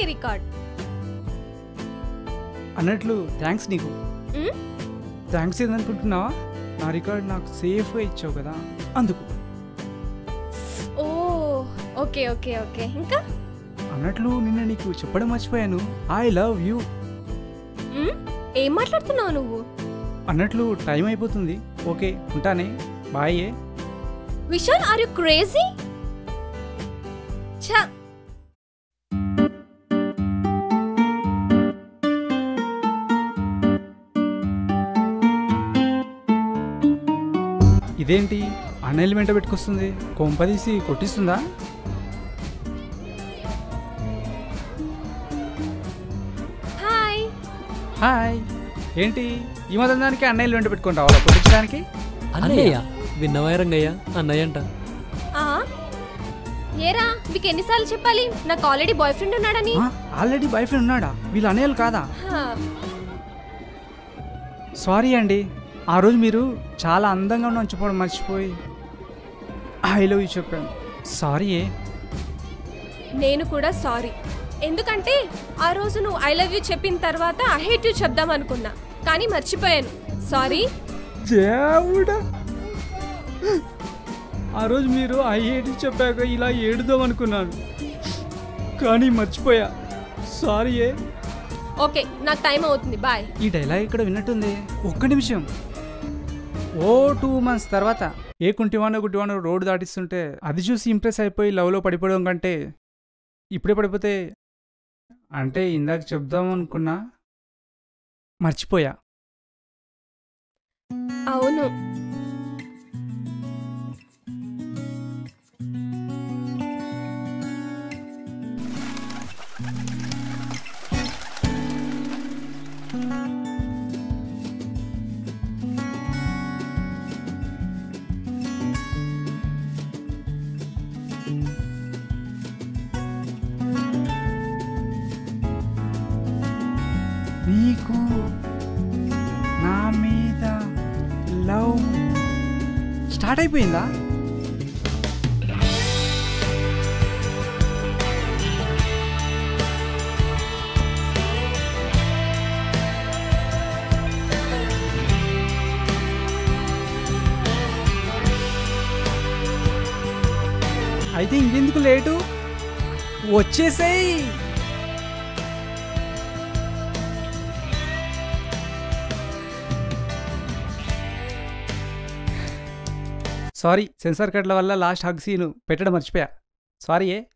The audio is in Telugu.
రికార్డ్ అన్నట్లు థ్యాంక్స్ నీకు ఉమ్, థ్యాంక్స్ ఏందనుకుంటున్నావా నా రికార్డ్ నాకు సేఫ్గా ఇచ్చావు కదా అందుకు ఓ ఓకే ఓకే ఓకే ఇంకా అన్నట్లు నిన్న నీకు చెప్పడం మర్చిపోయాను ఐ లవ్ యూ ఉమ్, ఏం మాట్లాడుతున్నావు నువ్వు అన్నట్లు టైం అయిపోతుంది ఓకే ఉంటానే బాయ్ ఏ విశాల్ ఆర్ యు క్రేజీ ఛా ఇదేంటి అన్నయ్యలు వెంట పెట్టుకొస్తుంది కొంపదీసి కొట్టిస్తుందా హాయ్ హాయ్ ఏంటి ఈ మతం దానికి అన్నయ్యలు వెంట పెట్టుకొని రావాలా కొట్టించడానికి అన్నయ్య విన్నవా రంగయ్య అన్నయ్య అంట ఆ ఏరా మీకు ఎన్నిసార్లు చెప్పాలి నాకు ఆల్రెడీ బాయ్ ఫ్రెండ్ ఉన్నాడని ఆల్రెడీ బాయ్ ఫ్రెండ్ ఉన్నాడా వీళ్ళు అన్నయ్యలు కాదా హా, సారీ అండి ఆ రోజు మీరు చాలా అందంగా ఉంచిపోవడం మర్చిపోయి ఐ లవ్ యూ చెప్పాను సారీ ఏ నేను కూడా సారీ ఎందుకంటే ఆ రోజు నువ్వు ఐ లవ్ యూ చెప్పిన తర్వాత ఐ హేట్ యూ చెప్దాం అనుకున్నా కానీ మర్చిపోయాను సారీ దేవుడా ఆ రోజు మీరు ఐ ఏడి చెప్పాక ఇలా ఏడుదాం అనుకున్నాను కానీ మర్చిపోయా సారీ ఏ ఓకే నాకు టైం అవుతుంది బాయ్ ఈ డైలాగ్ ఇక్కడ విన్నట్టుంది ఒక్క నిమిషం ఓ టూ మంత్స్ తర్వాత ఏ కుంటివానో గుడ్డివానో రోడ్డు దాటిస్తుంటే అది చూసి ఇంప్రెస్ అయిపోయి లవ్లో పడిపోవడం కంటే ఇప్పుడే పడిపోతే అంటే ఇందాక చెప్దాం అనుకున్నా మర్చిపోయా అవును నీకు నా మీద లవ్ స్టార్ట్ అయిపోయిందా అయితే ఇంకెందుకు లేటు వచ్చేసేయ్ సారీ సెన్సార్ కట్ల వల్ల లాస్ట్ హగ్ సీను పెట్టడం మర్చిపోయా సారీ ఏ